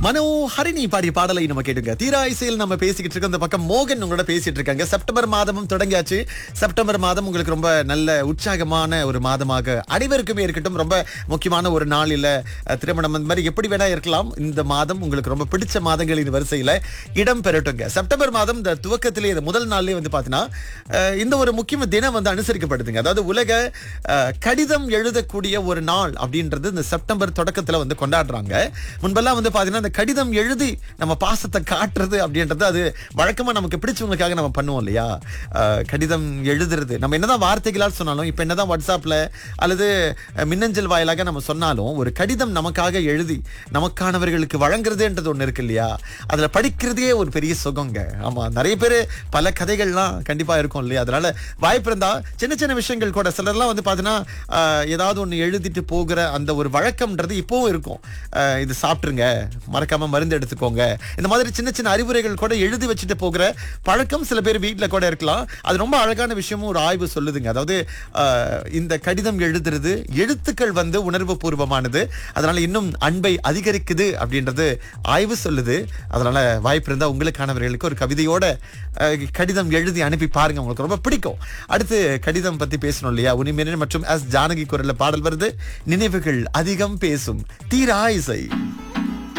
மனோ ஹரிணி பாடிய பாடலை நம்ம கேட்டுங்க தீரா இசையில் நம்ம பேசிக்கிட்டு இருக்கோம் இந்த பக்கம் மோகன் உங்களோட பேசிட்டு இருக்காங்க செப்டம்பர் மாதமும் தொடங்கியாச்சு செப்டம்பர் மாதம் உங்களுக்கு ரொம்ப நல்ல உற்சாகமான ஒரு மாதமாக அனைவருக்குமே இருக்கட்டும் ரொம்ப முக்கியமான ஒரு நாள் இல்ல அஹ், திருமணம் அந்த மாதிரி எப்படி வேணா இருக்கலாம் இந்த மாதம் உங்களுக்கு ரொம்ப பிடிச்ச மாதங்களின் வரிசையில இடம் பெறட்டுங்க செப்டம்பர் மாதம் இந்த துவக்கத்திலே இந்த முதல் நாள்லயே வந்து பாத்தீங்கன்னா அஹ், இந்த ஒரு முக்கிய தினம் வந்து அனுசரிக்கப்படுதுங்க அதாவது உலக அஹ், கடிதம் எழுதக்கூடிய ஒரு நாள் அப்படின்றது இந்த செப்டம்பர் தொடக்கத்துல வந்து கொண்டாடுறாங்க முன்பெல்லாம் வந்து பாத்தீங்கன்னா இந்த கடிதம் எழுதி நம்ம பாசத்தை காட்டுறது அப்படின்றது அது வழக்கமா நமக்கு பிடிச்சவங்களுக்காக நம்ம பண்ணுவோம் இல்லையா அஹ், கடிதம் எழுதுறது நம்ம என்னதான் வார்த்தைகளால் சொன்னாலும் இப்ப என்னதான் வாட்ஸ்அப்ல அல்லது அஹ், மின்னஞ்சல் வாயிலாக நம்ம சொன்னாலும் ஒரு கடிதம் நமக்காக எழுதி நமக்கானவர்களுக்கு வழங்குறதுன்றது ஒண்ணு இருக்கு இல்லையா அதுல படிக்கிறதே ஒரு பெரிய சுகங்க ஆமா நிறைய பேர் பல கதைகள்லாம் கண்டிப்பா இருக்கும் இல்லையா அதனால வாய்ப்பு இருந்தா சின்ன சின்ன விஷயங்கள் கூட சிலர்லாம் வந்து பாத்தீங்கன்னா ஆஹ், ஏதாவது ஒண்ணு எழுதிட்டு போகிற அந்த ஒரு வழக்கம்ன்றது இப்பவும் இருக்கும் ஆஹ், இது சாப்பிட்டுருங்க மறக்காம மருந்து எடுத்துக்கோங்க இந்த மாதிரி சின்ன சின்ன அறிவுரைகள் கூட எழுதி வச்சுட்டு போகிற பழக்கம் சில பேர் வீட்ல கூட இருக்கலாம் அது ரொம்ப அழகான விஷயமும் ஒரு ஆய்வு சொல்லுதுங்க அதாவது ஆஹ், இந்த கடிதம் எழுதுறது எழுத்துக்கள் வந்து உணர்வு பூர்வமானது அதனால இன்னும் அன்பை அதிகரிக்குது அப்படின்றது ஆய்வு சொல்லுது அதனால வாய்ப்பு இருந்தா உங்களுக்கானவர்களுக்கு ஒரு கவிதையோட அஹ், கடிதம் எழுதி அனுப்பி பாருங்க உங்களுக்கு ரொம்ப பிடிக்கும் அடுத்து கடிதம் பத்தி பேசணும் இல்லையா உனிமேனன் மற்றும் எஸ் ஜானகி குரல்ல பாடல் வருது நினைவுகள் அதிகம் பேசும் தீரா இசை